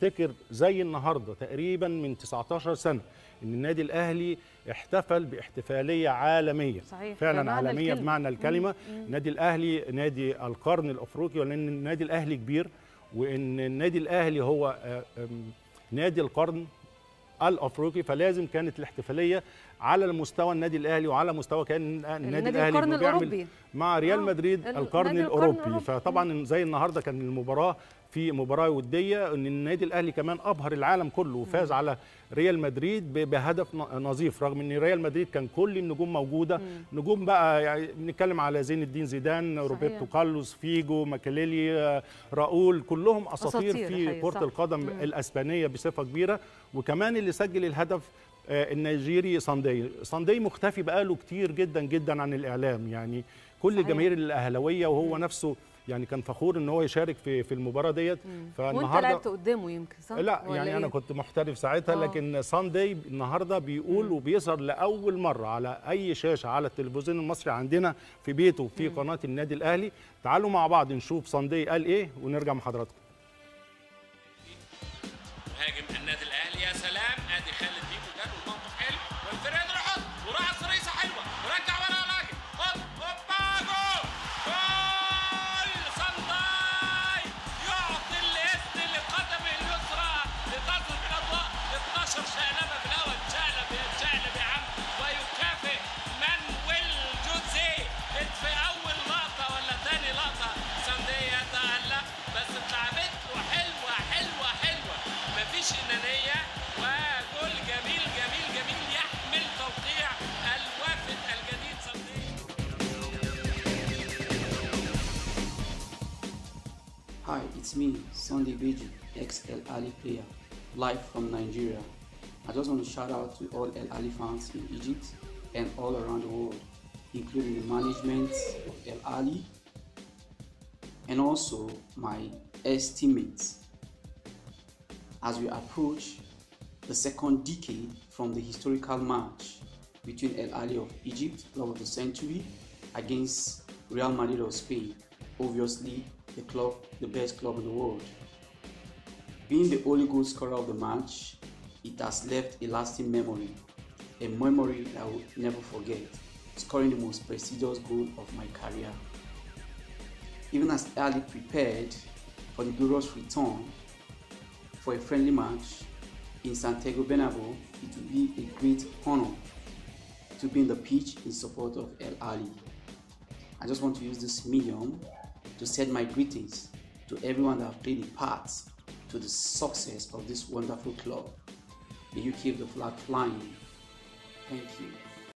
افتكر زي النهارده تقريبا من 19 سنه ان النادي الاهلي احتفل باحتفاليه عالميه صحيح فعلا بمعنى عالميه الكلمة. بمعنى الكلمه مم. مم. النادي الاهلي نادي القرن الافريقي ولان النادي الاهلي كبير وان النادي الاهلي هو آه، آم، نادي القرن الافريقي فلازم كانت الاحتفاليه على المستوى النادي الاهلي وعلى مستوى كان النادي النادي الاهلي القرن إنه بيعمل الأوروبي. مع ريال آه، مدريد ال- القرن نادي القرن الاوروبي الأوروبي. فطبعا زي النهارده كان المباراه في مباراه وديه ان النادي الاهلي كمان ابهر العالم كله وفاز على ريال مدريد ب- بهدف ن- نظيف رغم ان ريال مدريد كان كل النجوم موجوده نجوم بقى يعني بنتكلم على زين الدين زيدان روبرتو كارلوس فيجو ماكاليلي آه، راؤول كلهم اساطير أساطير في الحقيقة، كره صح. القدم مم. الاسبانيه بصفه كبيره وكمان اللي سجل الهدف آه، النيجيري ساندي ساندي مختفي بقاله كتير جدا جدا عن الاعلام يعني كل صحيح. الجماهير الاهلاويه وهو نفسه يعني كان فخور ان هو يشارك في في المباراه ديت وانت لعبت قدامه يمكن صح؟ لا ولا يعني انا إيه؟ كنت محترف ساعتها آه. لكن ساندي النهارده بيقول وبيظهر لاول مره على اي شاشه على التلفزيون المصري عندنا في بيته في قناه النادي الاهلي تعالوا مع بعض نشوف ساندي قال ايه ونرجع مع حضراتكم مهاجم النادي الاهلي يا سلام ادي خالد بيبو جاب الموقف حلو والفريد يحط وراح صريصه حلوه ورجع ورا راجل خد هوبا جول جول صنداي يعطي الاذن لقدمه اليسرى لتصل الاضواء 12 شقلبه في الاول شقلب يا شقلب يا عم ويكافئ مانويل جوزيه في اول لقطه ولا تاني لقطه ساندي يتالق بس اتلعبت له حلوه حلوه حلوه مفيش انانيه وجول جميل جميل جميل يحمل توقيع الوافد الجديد ساندي Hi, it's me, Sunday Beji, ex El Ali player, live from Nigeria. I just want to shout out to all El Ali fans in Egypt and all around the world, including the management of El Ali and also my ex teammates. As we approach the second decade from the historical match between El Ali of Egypt, club of the century, against Real Madrid of Spain, obviously the club, the best club in the world. Being the only goal scorer of the match, it has left a lasting memory, a memory that I will never forget, scoring the most prestigious goal of my career. Even as Ali prepared for the glorious return for a friendly match in Santiago Bernabeu, it will be a great honor to be in the pitch in support of El Ali. I just want to use this medium to send my greetings to everyone that have played a part to the success of this wonderful club. May you keep the flag flying. Thank you.